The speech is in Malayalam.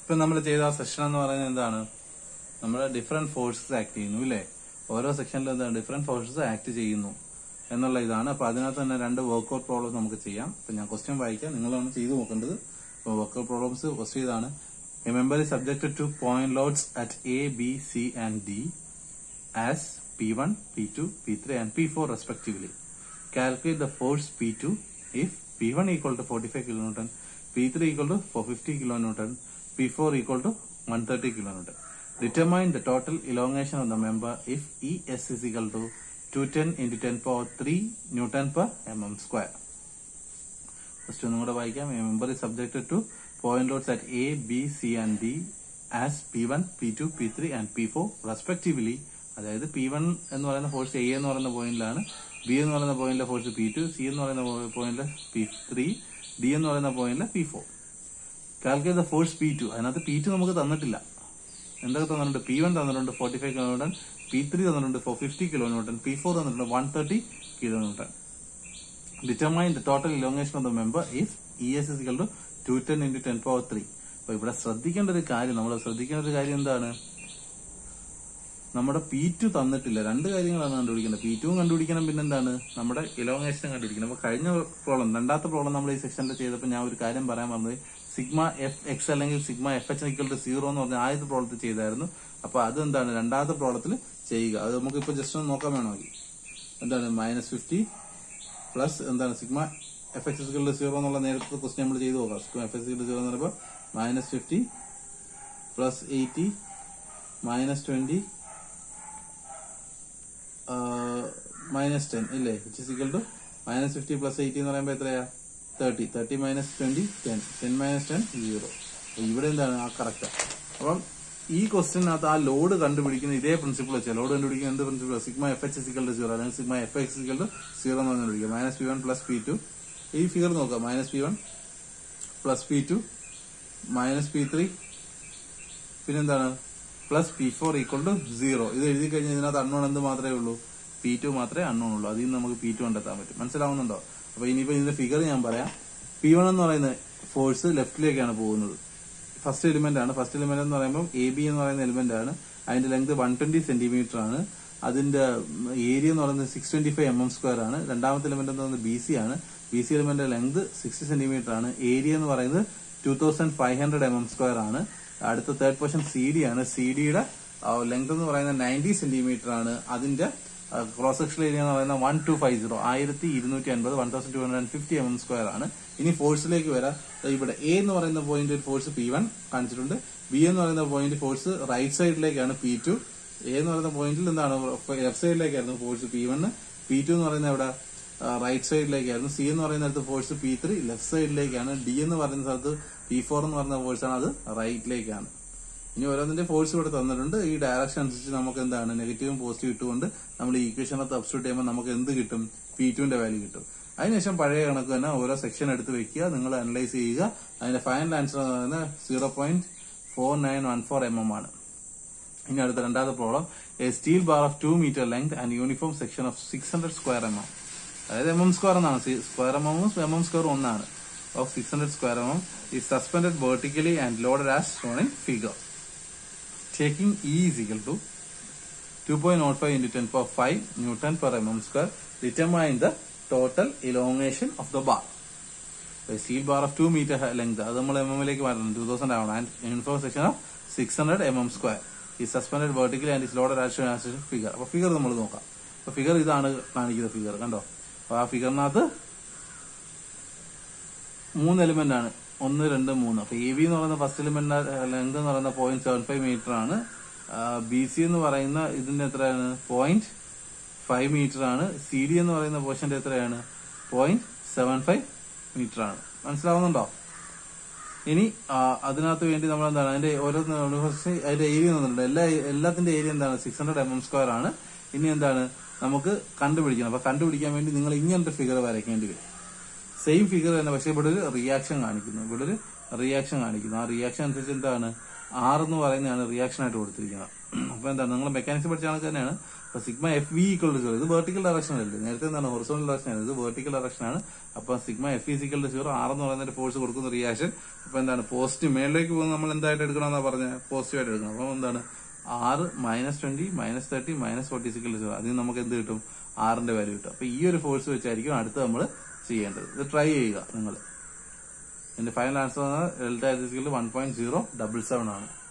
ഇപ്പൊ നമ്മൾ ചെയ്ത ആ സെഷൻ എന്ന് പറയുന്നത് എന്താണ് നമ്മൾ ഡിഫറെന്റ് ഫോഴ്സസ് ആക്ട് ചെയ്യുന്നു ഇല്ലേ ഓരോ സെക്ഷനിലും എന്താണ് ഡിഫറെന്റ് ഫോഴ്സസ് ആക്ട് ചെയ്യുന്നു എന്നുള്ള ഇതാണ് അപ്പൊ അതിനകത്ത് തന്നെ രണ്ട് വർക്ക്ഔട്ട് പ്രോബ്ലംസ് നമുക്ക് ചെയ്യാം അപ്പൊ ഞാൻ ക്വസ്റ്റ്യൻ വായിക്കാം നിങ്ങളാണ് ചെയ്തു നോക്കേണ്ടത് അപ്പൊ വർക്ക്ഔട്ട് പ്രോബ്ലംസ് ഫസ്റ്റ് ഇതാണ് a member is subjected to point loads at A, B, C and D as P1, P2, P3 and P4 respectively. Calculate the force P2 if P1 equal to 45 kilonewton, P3 equal to 450 kilonewton, P4 equal to 130 kilonewton. Determine the total elongation of the member if ES is equal to 210 into 10 power 3 Newton per mm square. First ഒന്നും കൂടെ വായിക്കാം a member is subjected to point loads at A, B, C and D as P1, P2, P3 and P4 respectively അതായത് P1 എന്ന് പറയുന്ന ഫോഴ്സ് A എന്ന് പറയുന്ന പോയിന്റിലാണ് B എന്ന് പറയുന്ന പോയിന്റിലെ ഫോഴ്സ് P2, C എന്ന് പറയുന്ന പോയിന്റിലെ P3, D എന്ന് പറയുന്ന പോയിന്റിലെ P4 calculate the force P2 അതിനകത്ത് P2 നമുക്ക് തന്നിട്ടില്ല എന്തൊക്കെ തന്നിട്ടുണ്ട് P1 തന്നിട്ടുണ്ട് 45 കിലോ ന്യൂട്ടൺ P3 തന്നിട്ടുണ്ട് 450 കിലോ ന്യൂട്ടൺ P4 തന്നിട്ടുണ്ട് 130 kilo newton determine the total elongation of the member if E S is two two ten into ten power three അപ്പൊ ഇവിടെ ശ്രദ്ധിക്കേണ്ട ഒരു കാര്യം നമ്മൾ ശ്രദ്ധിക്കേണ്ട ഒരു കാര്യം എന്താണ് നമ്മുടെ പി ടു തന്നിട്ടില്ല രണ്ട് കാര്യങ്ങളാണ് കണ്ടുപിടിക്കേണ്ടത് പി ടുവും കണ്ടുപിടിക്കണം പിന്നെന്താണ് നമ്മുടെ ഇലോങ്ങേഷനും കണ്ടുപിടിക്കണം അപ്പൊ കഴിഞ്ഞ പ്രോബ്ലം രണ്ടാമത്തെ പ്രോബ്ലം നമ്മൾ ഈ സെക്ഷനിൽ ചെയ്തപ്പോൾ ഞാൻ ഒരു കാര്യം പറയാൻ പറഞ്ഞത് സിഗ്മ എഫ് എക്സ് അല്ലെങ്കിൽ sigma F H equal to zero എന്ന് പറഞ്ഞ ആദ്യത്തെ പ്രോബ്ലത്തിൽ ചെയ്തായിരുന്നു അപ്പൊ അതെന്താണ് രണ്ടാമത്തെ പ്രോബ്ലത്തിൽ ചെയ്യുക അത് നമുക്ക് ഇപ്പൊ ജസ്റ്റ് ഒന്ന് നോക്കാൻ വേണമെങ്കിൽ എന്താണ് മൈനസ് ഫിഫ്റ്റി പ്ലസ് എന്താണ് സിഗ്മ എഫ് എക്സ് സിക്കളുടെ സീറോ എന്നുള്ള നേരത്തെ ക്വസ്റ്റ്യൻ നമ്മൾ ചെയ്തു നോക്കാം സിഗ്മ എഫ് എക്സ് സിക്കളുടെ സീറോ എന്ന് പറയുമ്പോൾ minus fifty plus eighty minus twenty minus ten ഇല്ലേ which equal to minus fifty plus eighty എന്ന് പറയുമ്പോൾ എത്രയാ thirty thirty minus twenty ten ten minus ten zero ഇവിടെ എന്താണ് ആ കറക്റ്റാ അപ്പം ഈ ക്വസ്റ്റിനകത്ത് ആ ലോഡ് കണ്ടുപിടിക്കുന്ന ഇതേ പ്രിൻസിപ്പിൾ വെച്ചാൽ ലോഡ് കണ്ടുപിടിക്കുന്ന എന്ത് principle sigma F H equal to zero അല്ലെങ്കിൽ sigma F X equal to zero എന്ന് കണ്ടുപിടിക്കുക minus P one plus P two ഈ ഫിഗർ നോക്കാം minus P one plus P two minus P three പിന്നെന്താണ് plus P four equal to zero ഇത് എഴുതി കഴിഞ്ഞാൽ ഇതിനകത്ത് അണ്ണോൺ എന്ത് മാത്രമേ ഉള്ളൂ പി ടു മാത്രമേ അണ്ണോൺ ഉള്ളൂ അതിൽ നിന്ന് നമുക്ക് പി ടു കണ്ടെത്താൻ പറ്റും മനസ്സിലാവുന്നുണ്ടോ അപ്പൊ ഇനിയിപ്പോ ഇതിന്റെ ഫിഗർ ഞാൻ പറയാം പി വൺ എന്ന് പറയുന്ന ഫോഴ്സ് ലെഫ്റ്റിലേക്കാണ് പോകുന്നത് ഫസ്റ്റ് എലിമെന്റ് ആണ് ഫസ്റ്റ് എലിമെന്റ് എന്ന് പറയുമ്പോൾ എ ബി എന്ന് പറയുന്ന എലിമെന്റ് ആണ് അതിന്റെ ലെങ്ത് വൺ ട്വന്റി സെന്റിമീറ്റർ ആണ് അതിന്റെ ഏരിയ എന്ന് പറയുന്നത് six twenty five M M square ആണ് രണ്ടാമത്തെ എലിമെന്റ് എന്ന് പറയുന്നത് ബി സി ആണ് B C element length sixty centimetre ആണ് ഏരിയ എന്ന് പറയുന്നത് two thousand five hundred M M square ആണ് അടുത്ത തേർഡ് പോർഷൻ സി ഡി ആണ് സി ഡിയുടെ ലെങ്ത് എന്ന് പറയുന്നത് നയൻറ്റി സെന്റിമീറ്റർ ആണ് അതിന്റെ ക്രോസ് സെക്ഷൻ ഏരിയ എന്ന് പറയുന്നത് വൺ ടു ഫൈവ് സീറോ ആയിരത്തി ഇരുന്നൂറ്റി അൻപത് one thousand two hundred fifty M M square ആണ് ഇനി ഫോഴ്സിലേക്ക് വരാം ദാ ഇവിടെ എ എന്ന് പറയുന്ന പോയിന്റ് ഒരു ഫോഴ്സ് പി വൺ കാണിച്ചിട്ടുണ്ട് ബി എന്ന് പറയുന്ന പോയിന്റ് ഫോഴ്സ് റൈറ്റ് സൈഡിലേക്കാണ് പി ടു എ എന്ന് പറയുന്ന പോയിന്റിൽ എന്താണ് ലെഫ്റ്റ് സൈഡിലേക്കായിരുന്നു force P one P two എന്ന് പറയുന്ന ഇവിടെ റൈറ്റ് സൈഡിലേക്കായിരുന്നു സി എന്ന് പറയുന്നിടത്ത് ഫോഴ്സ് പി ത്രീ ലെഫ്റ്റ് സൈഡിലേക്കാണ് ഡി എന്ന് പറയുന്ന സ്ഥലത്ത് പി ഫോർ എന്ന് പറയുന്ന ഫോഴ്സ് ആണ് അത് റൈറ്റിലേക്കാണ് ഇനി ഓരോന്നിന്റെ ഫോഴ്സ് ഇവിടെ തന്നിട്ടുണ്ട് ഈ ഡയറക്ഷൻ അനുസരിച്ച് നമുക്ക് എന്താണ് നെഗറ്റീവും പോസിറ്റീവ് ഇട്ടുകൊണ്ട് നമ്മൾ ഈ ഇക്വേഷനകത്ത് അബ്സ്റ്റിറ്റ്യൂട്ട് ചെയ്യുമ്പോൾ നമുക്ക് എന്ത് കിട്ടും പി ടുവിന്റെ വാല്യൂ കിട്ടും അതിനുശേഷം പഴയ കണക്ക് തന്നെ ഓരോ സെക്ഷൻ എടുത്ത് വെക്കുക നിങ്ങൾ അനലൈസ് ചെയ്യുക അതിന്റെ ഫൈനൽ ആൻസർ എന്ന് പറയുന്നത് zero point four nine one four M M ആണ് ഇനി അടുത്ത രണ്ടാമത്തെ problem a steel bar of two metre length and uniform section of six hundred square M M അതായത് എം എം സ്ക്വയർ എന്നാണ് സ്ക്വയർ എം എമ്മും എം എം സ്ക്വയർ ഒന്നാണ് of six hundred square M M ഈ suspended vertically and loaded as shown in figure taking E is equal to 2.05 into 10 power 5 Newton per mm square, determine the total elongation of the bar. A steel bar of 2 meter high length, അത് നമ്മൾ എം എമ്മിലേക്ക് മാറ്റണം ടൂ തൗസൻഡ് ആവണം and uniform section of six hundred M M square ഈ suspended vertically and is loaded as figure അപ്പൊ ഫിഗർ നമ്മൾ നോക്കാം അപ്പൊ ഫിഗർ ഇതാണ് കാണിക്കുന്ന ഫിഗർ കണ്ടോ അപ്പൊ ആ ഫിഗറിനകത്ത് മൂന്ന് എലിമെന്റ് ആണ് ഒന്ന് രണ്ട് മൂന്ന് അപ്പൊ എ ബി എന്ന് പറയുന്ന ഫസ്റ്റ് എലിമെന്റ് ലെങ്ത് എന്ന് പറയുന്ന പോയിന്റ് സെവൻ ഫൈവ് മീറ്റർ ആണ് ബി സി എന്ന് പറയുന്ന ഇതിന്റെ എത്രയാണ് പോയിന്റ് ഫൈവ് മീറ്റർ ആണ് സി ഡി എന്ന് പറയുന്ന പോർഷന്റെ എത്രയാണ് പോയിന്റ് സെവൻ ഫൈവ് മീറ്റർ ആണ് മനസ്സിലാവുന്നുണ്ടോ ഇനി ആ, അതിനകത്ത് വേണ്ടി നമ്മൾ എന്താണ് അതിന്റെ ഓരോ അതിന്റെ ഏരിയ തന്നിട്ടുണ്ട് എല്ലാ എല്ലാത്തിന്റെ ഏരിയ എന്താണ് six hundred M M square ആണ് ഇനി എന്താണ് നമുക്ക് കണ്ടുപിടിക്കണം അപ്പൊ കണ്ടുപിടിക്കാൻ വേണ്ടി നിങ്ങൾ ഇങ്ങനത്തെ ഫിഗർ വരയ്ക്കേണ്ടി വരും സെയിം ഫിഗർ തന്നെ പക്ഷെ ഇവിടെ ഒരു റിയാക്ഷൻ കാണിക്കുന്നു ഇവിടെ ഒരു റിയാക്ഷൻ കാണിക്കുന്നു ആ റിയാക്ഷൻ അനുസരിച്ച് എന്താണ് ആർ എന്ന് പറയുന്നതാണ് റിയാക്ഷൻ ആയിട്ട് കൊടുത്തിരിക്കുന്നത് അപ്പൊ എന്താണ് നിങ്ങൾ മെക്കാനിക്സ് പഠിച്ച ആൾക്ക് തന്നെയാണ് അപ്പൊ sigma F V equal to zero ഇത് വെർട്ടിക്കൽ ഡയറക്ഷൻ അല്ലേ നേരത്തെ എന്താണ് ഹൊറിസോണൽ ഡയറക്ഷൻ ആണ് ഇത് വെർട്ടിക്കൽ ഡയറക്ഷൻ ആണ് അപ്പൊ sigma F equal to zero R എന്ന് പറയുന്ന ഒരു ഫോഴ്സ് കൊടുക്കുന്ന റിയാക്ഷൻ അപ്പൊ എന്താണ് പോസിറ്റീവ് മേളിലേക്ക് പോകുന്ന നമ്മൾ എന്തായിട്ട് എടുക്കണമെന്നാ പറഞ്ഞത് പോസിറ്റീവ് ആയിട്ട് എടുക്കണം അപ്പൊ എന്താണ് ആറ് minus twenty minus thirty minus forty equal zero അതിന് നമുക്ക് എന്ത് കിട്ടും ആറിന്റെ വാല്യൂ കിട്ടും അപ്പൊ ഈ ഒരു ഫോഴ്സ് വെച്ചായിരിക്കും അടുത്ത് നമ്മൾ ചെയ്യേണ്ടത് ഇത് ട്രൈ ചെയ്യുക നിങ്ങൾ എന്റെ final answer delta one point zero double seven ആണ്